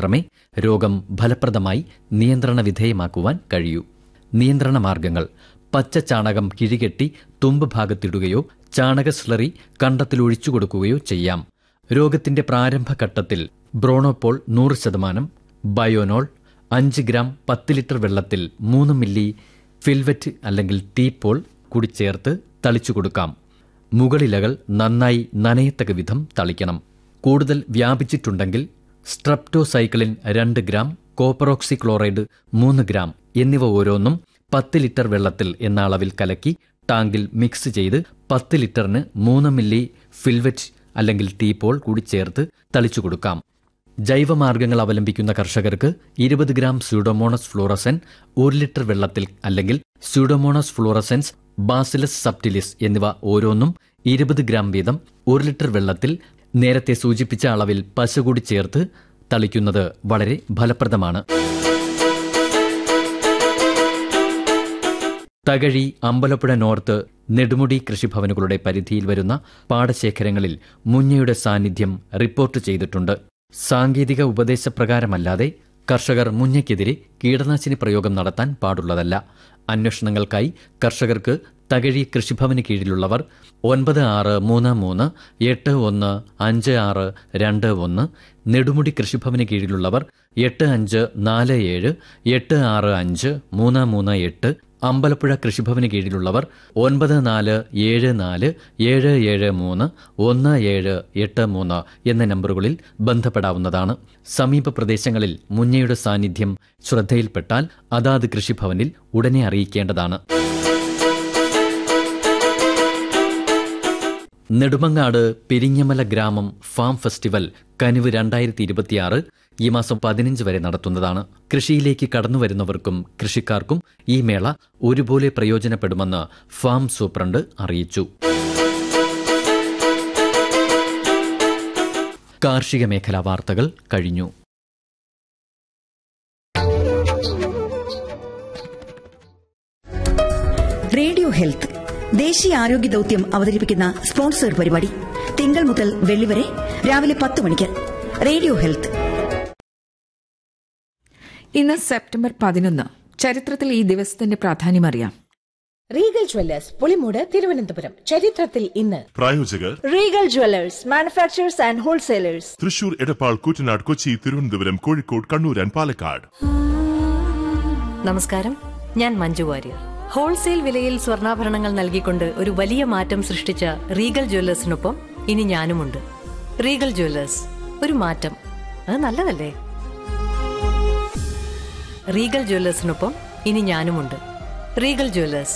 മാത്രമേ രോഗം ഫലപ്രദമായി നിയന്ത്രണ വിധേയമാക്കുവാൻ കഴിയൂ നിയന്ത്രണ മാർഗങ്ങൾ പച്ച ചാണകം കിഴികെട്ടി തുമ്പ് ഭാഗത്തിടുകയോ ചാണക സ്ലറി കണ്ടത്തിൽ ഒഴിച്ചു കൊടുക്കുകയോ ചെയ്യാം രോഗത്തിന്റെ പ്രാരംഭഘട്ടത്തിൽ ബ്രോണോപോൾ നൂറ് ശതമാനം ബയോനോൾ അഞ്ച് ഗ്രാം പത്ത് ലിറ്റർ വെള്ളത്തിൽ മൂന്ന് മില്ലി ഫിൽവറ്റ് അല്ലെങ്കിൽ ടീപ്പോൾ കൂടി ചേർത്ത് തളിച്ചു കൊടുക്കാം മുകളിലകൾ നന്നായി നനയത്തക വിധം തളിക്കണം കൂടുതൽ വ്യാപിച്ചിട്ടുണ്ടെങ്കിൽ സ്ട്രപ്റ്റോസൈക്ലിൻ രണ്ട് ഗ്രാം കോപ്പറോക്സി ക്ലോറൈഡ് മൂന്ന് ഗ്രാം എന്നിവ ഓരോന്നും പത്ത് ലിറ്റർ വെള്ളത്തിൽ എന്ന അളവിൽ കലക്കി ടാങ്കിൽ മിക്സ് ചെയ്ത് പത്ത് ലിറ്ററിന് മൂന്ന് മില്ലി ഫിൽവറ്റ് അല്ലെങ്കിൽ ടീപ്പോൾ കൂടി ചേർത്ത് തളിച്ചു കൊടുക്കാം ജൈവമാർഗങ്ങൾ അവലംബിക്കുന്ന കർഷകർക്ക് ഇരുപത് ഗ്രാം സ്യൂഡോമോണസ് ഫ്ലൂറസൻ ഒരു ലിറ്റർ വെള്ളത്തിൽ അല്ലെങ്കിൽ സ്യൂഡോമോണസ് ഫ്ലൂറസൻസ് ബാസിലസ് സബ്റ്റിലിസ് എന്നിവ ഓരോന്നും ഇരുപത് ഗ്രാം വീതം ഒരു ലിറ്റർ വെള്ളത്തിൽ നേരത്തെ സൂചിപ്പിച്ച അളവിൽ പശ കൂടി ചേർത്ത് തളിക്കുന്നത് വളരെ ഫലപ്രദമാണ് തകഴി അമ്പലപ്പുഴ നോർത്ത് നെടുമുടി കൃഷിഭവനുകളുടെ പരിധിയിൽ വരുന്ന പാടശേഖരങ്ങളിൽ മുഞ്ഞയുടെ സാന്നിധ്യം റിപ്പോർട്ട് ചെയ്തിട്ടുണ്ട് സാങ്കേതിക ഉപദേശപ്രകാരമല്ലാതെ കർഷകർ മുഞ്ഞയ്ക്കെതിരെ കീടനാശിനി പ്രയോഗം നടത്താൻ പാടുള്ളതല്ല അന്വേഷണങ്ങൾക്കായി കർഷകർക്ക് തകഴി കൃഷിഭവന് കീഴിലുള്ളവർ ഒൻപത് ആറ് മൂന്ന് മൂന്ന് എട്ട് ഒന്ന് അഞ്ച് ആറ് രണ്ട് ഒന്ന് നെടുമുടി കൃഷിഭവന് കീഴിലുള്ളവർ എട്ട് അഞ്ച് നാല് ഏഴ് എട്ട് ആറ് അഞ്ച് മൂന്ന് മൂന്ന് എട്ട് അമ്പലപ്പുഴ കൃഷിഭവന് കീഴിലുള്ളവർ ഒൻപത് നാല് ഏഴ് നാല് ഏഴ് ഏഴ് മൂന്ന് ഒന്ന് ഏഴ് എട്ട് മൂന്ന് എന്ന നമ്പറുകളിൽ ബന്ധപ്പെടാവുന്നതാണ് സമീപ പ്രദേശങ്ങളിൽ മുഞ്ഞയുടെ സാന്നിധ്യം ശ്രദ്ധയിൽപ്പെട്ടാൽ അതാത് കൃഷിഭവനിൽ ഉടനെ അറിയിക്കേണ്ടതാണ് നെടുമങ്ങാട് പെരിഞ്ഞമല ഗ്രാമം ഫാം ഫെസ്റ്റിവൽ കനിവ് രണ്ടായിരത്തി ഇരുപത്തിയാറ് ഈ മാസം പതിനഞ്ച് വരെ നടത്തുന്നതാണ് കൃഷിയിലേക്ക് കടന്നുവരുന്നവർക്കും കൃഷിക്കാർക്കും ഈ മേള ഒരുപോലെ പ്രയോജനപ്പെടുമെന്ന് ഫാം സൂപ്രണ്ട് അറിയിച്ചു കാർഷിക മേഖലാ വാർത്തകൾ കഴിഞ്ഞു റേഡിയോ ഹെൽത്ത് ദേശീയ ആരോഗ്യ ദൌത്യം അവതരിപ്പിക്കുന്ന സ്പോൺസർ പരിപാടി തിങ്കൾ മുതൽ വെള്ളി വരെ രാവിലെ പത്ത് മണിക്ക് റേഡിയോ ഹെൽത്ത് ഇന്ന് സെപ്റ്റംബർ പതിനൊന്ന് ചരിത്രത്തിൽ ഈ ദിവസത്തിന്റെ പ്രാധാന്യം അറിയാം റീഗൽ ജ്വല്ലേഴ്സ് പുളിമൂട് തിരുവനന്തപുരം ചരിത്രത്തിൽ ഇന്ന് പ്രായോജകർ Regal jewellers manufacturers and wholesalers Thrissur Edappal Koottanad Kochi Thiruvananthapuram Kozhikode Kannur and Palakkad നമസ്കാരം ഞാൻ മഞ്ജു വാര്യർ ഹോൾസെയിൽ വിലയിൽ സ്വർണ്ണാഭരണങ്ങൾ നൽകിക്കൊണ്ട് ഒരു വലിയ മാറ്റം സൃഷ്ടിച്ച റീഗൽ ജ്വല്ലേഴ്സിനൊപ്പം ഇനി ഞാനുമുണ്ട് റീഗൽ ജ്വല്ലേഴ്സ് ഒരു മാറ്റം അത് നല്ലതല്ലേ റീഗൽ ജ്വല്ലേഴ്സിനൊപ്പം ഇനി ഞാനുമുണ്ട് റീഗൽ ജ്വല്ലേഴ്സ്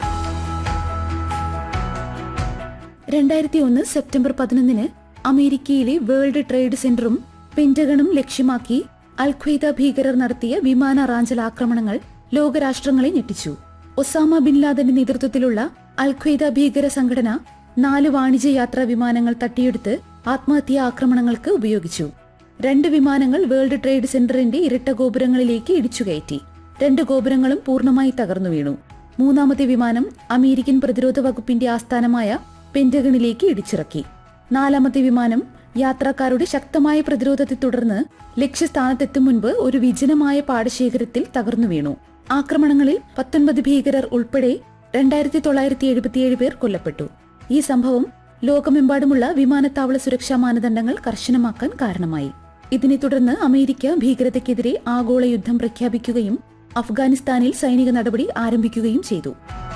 രണ്ടായിരത്തി ഒന്ന് സെപ്റ്റംബർ പതിനൊന്നിന് അമേരിക്കയിലെ വേൾഡ് ട്രേഡ് സെന്ററും പെന്റഗണും ലക്ഷ്യമാക്കി അൽഖ്വയ്ദ ഭീകരർ നടത്തിയ വിമാന റാഞ്ചൽ ആക്രമണങ്ങൾ ലോകരാഷ്ട്രങ്ങളെ ഞെട്ടിച്ചു ഒസാമ ബിൻ ലാദന്റെ നേതൃത്വത്തിലുള്ള അൽഖ്വയ്ദ ഭീകര സംഘടന നാല് വാണിജ്യ യാത്രാ വിമാനങ്ങൾ തട്ടിയെടുത്ത് ആത്മഹത്യാ ആക്രമണങ്ങൾക്ക് ഉപയോഗിച്ചു രണ്ട് വിമാനങ്ങൾ വേൾഡ് ട്രേഡ് സെന്ററിന്റെ ഇരട്ട ഗോപുരങ്ങളിലേക്ക് ഇടിച്ചുകയറ്റി രണ്ട് ഗോപുരങ്ങളും പൂർണ്ണമായി തകർന്നു വീണു മൂന്നാമത്തെ വിമാനം അമേരിക്കൻ പ്രതിരോധ വകുപ്പിന്റെ ആസ്ഥാനമായ പെന്റഗണിലേക്ക് ഇടിച്ചിറക്കി നാലാമത്തെ വിമാനം യാത്രക്കാരുടെ ശക്തമായ പ്രതിരോധത്തെ തുടർന്ന് ലക്ഷ്യസ്ഥാനത്തെത്തും മുൻപ് ഒരു വിജനമായ പാടശേഖരത്തിൽ തകർന്നു വീണു ആക്രമണങ്ങളിൽ പത്തൊൻപത് ഭീകരർ ഉൾപ്പെടെ രണ്ടായിരത്തി തൊള്ളായിരത്തി എഴുപത്തിയേഴ് പേർ കൊല്ലപ്പെട്ടു ഈ സംഭവം ലോകമെമ്പാടുമുള്ള വിമാനത്താവള സുരക്ഷാ മാനദണ്ഡങ്ങൾ കർശനമാക്കാൻ കാരണമായി ഇതിനെ തുടർന്ന് അമേരിക്ക ഭീകരതയ്ക്കെതിരെ ആഗോള യുദ്ധം പ്രഖ്യാപിക്കുകയും അഫ്ഗാനിസ്ഥാനിൽ സൈനിക നടപടി ആരംഭിക്കുകയും ചെയ്തു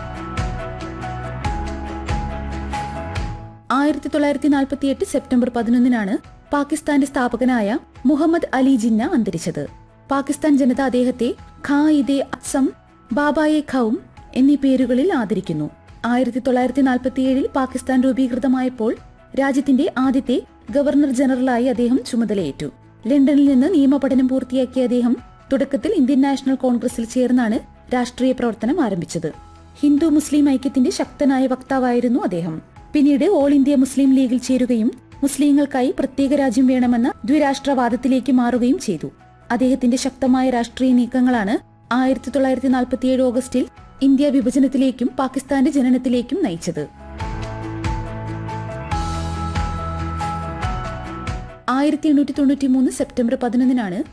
ആയിരത്തി തൊള്ളായിരത്തി നാൽപ്പത്തിയെട്ട് സെപ്റ്റംബർ പതിനൊന്നിനാണ് പാകിസ്ഥാന്റെ സ്ഥാപകനായ മുഹമ്മദ് അലി ജിന്ന അന്തരിച്ചത് പാകിസ്ഥാൻ ജനത അദ്ദേഹത്തെ ഖാ ഇദെ അസം ബാബായെ ഖൌം എന്നീ പേരുകളിൽ ആദരിക്കുന്നു ആയിരത്തി തൊള്ളായിരത്തി നാൽപ്പത്തിയേഴിൽ പാകിസ്ഥാൻ രൂപീകൃതമായപ്പോൾ രാജ്യത്തിന്റെ ആദ്യത്തെ ഗവർണർ ജനറലായി അദ്ദേഹം ചുമതലയേറ്റു ലണ്ടനിൽ നിന്ന് നിയമപഠനം പൂർത്തിയാക്കിയ അദ്ദേഹം തുടക്കത്തിൽ ഇന്ത്യൻ നാഷണൽ കോൺഗ്രസിൽ ചേർന്നാണ് രാഷ്ട്രീയ പ്രവർത്തനം ആരംഭിച്ചത് ഹിന്ദു മുസ്ലിം ഐക്യത്തിന്റെ ശക്തനായ വക്താവായിരുന്നു അദ്ദേഹം പിന്നീട് ഓൾ ഇന്ത്യ മുസ്ലിം ലീഗിൽ ചേരുകയും മുസ്ലിങ്ങൾക്കായി പ്രത്യേക രാജ്യം വേണമെന്ന ദ്വിരാഷ്ട്രവാദത്തിലേക്ക് മാറുകയും ചെയ്തു അദ്ദേഹത്തിന്റെ ശക്തമായ രാഷ്ട്രീയ നീക്കങ്ങളാണ് ആയിരത്തി തൊള്ളായിരത്തി നാൽപ്പത്തിയേഴ് ഓഗസ്റ്റിൽ ഇന്ത്യ വിഭജനത്തിലേക്കും പാകിസ്ഥാന്റെ ജനനത്തിലേക്കും നയിച്ചത് ആയിരത്തി എണ്ണൂറ്റി തൊണ്ണൂറ്റി മൂന്ന് സെപ്റ്റംബർ പതിനൊന്നിനാണ്